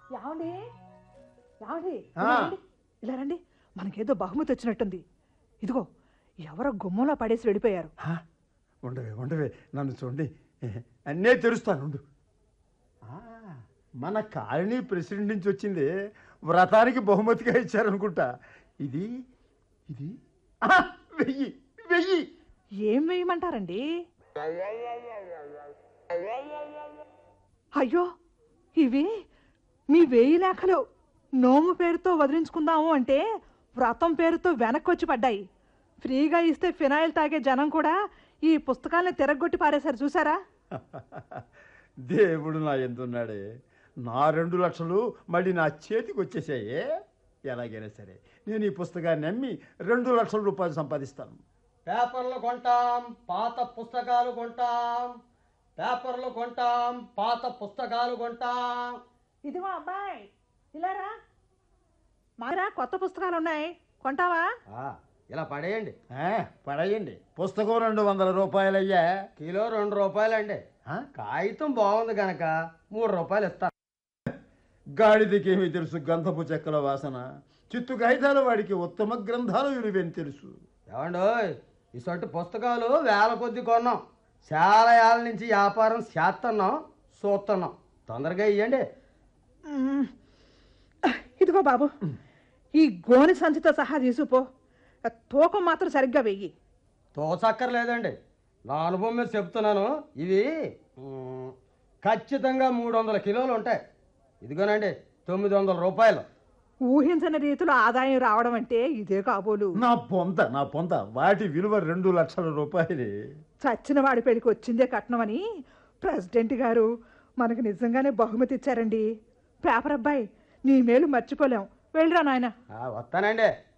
ఏమండి ఏమండి ఆ. ఇలా రండి. ఇలా రండి మనకేదో బహుమతి వచ్చినట్టుంది ఇదిగో ఎవరో గుమ్మంలో పడేసి వెళ్ళిపోయారు హా? ఉండవే ఉండవే నన్ను చూడండి అన్నే తెరుస్తాను ఉండు. ఆ, మన కాలనీ ప్రెసిడెంట్ నుంచి వచ్చింది వ్రతానికి బహుమతిగా ఇచ్చారనుకుంటా ఇది ఇది ఆ, వెయ్యి వెయ్యి ఏం వేయమంటారండి అయ్యో ఇవి మీ వేయి లేఖలు నోము పేరుతో వదిలించుకుందాము అంటే వ్రతం పేరుతో వెనక్కి వచ్చి పడ్డాయి ఫ్రీగా ఇస్తే ఫినాయిల్ తాగే జనం కూడా ఈ పుస్తకాలను తిరగొట్టి పారేశారు చూసారా దేవుడు నా ఎందున్నాడే నా రెండు లక్షలు మళ్ళీ నా చేతికి వచ్చేసాయే ఎలాగైనా సరే నేను ఈ పుస్తకాన్ని అమ్మి రెండు లక్షల రూపాయలు సంపాదిస్తాను పేపర్లు కొంటాం పాత పుస్తకాలు కొంటాం పేపర్లు కొంటాం పాత పుస్తకాలు కొంటాం ఇదిగో అబ్బాయి ఇలా రా మారా కొత్త పుస్తకాలు ఉన్నాయి కొంటావా ఆ, ఇలా పడేయండి ఆ, పడేయండి పుస్తకం రెండు వందల రూపాయలయ్యా కిలో రెండు రూపాయలండి ఆ? కాగితం బాగుంది గనక మూడు రూపాయలు ఇస్తా గాడిదకేమీ తెలుసు గంధపు చెక్కల వాసన చిత్తు కాగితాలు వాడికి ఉత్తమ గ్రంథాలు విలువని తెలుసు ఏమండోయ్ ఇసొంటి పుస్తకాలు వేల కొద్ది కొన్నాం చాలా ఏళ్ళ నుంచి వ్యాపారం చేస్తున్నాం చూస్తున్నాం తొందరగా ఇవ్వండి మ్మ్. ఇదిగో బాబు ఈ గోని సంచితో సహా తీసుకుపో తూకం మాత్రం సరిగ్గా వెయ్యి తోచక్కర్లేదండి నా అనుభవం మీద చెప్తున్నాను ఇవి మ్, ఖచ్చితంగా మూడు వందల కిలోలు ఉంటాయి ఇదిగోనండి తొమ్మిది వందల రూపాయలు ఊహించని రీతిలో ఆదాయం రావడం అంటే ఇదే కాబోలు నా పొంత నా పొంత వాటి విలువ రెండు లక్షల రూపాయలే చచ్చిన వాడి పెళ్లికి వచ్చిందే కట్నమని ప్రెసిడెంట్ గారు మనకు నిజంగానే బహుమతి ఇచ్చారండి పేపర్ అబ్బాయి నీ మేలు మర్చిపోలేం వెళ్ళరా నాయన ఆ, వస్తానండి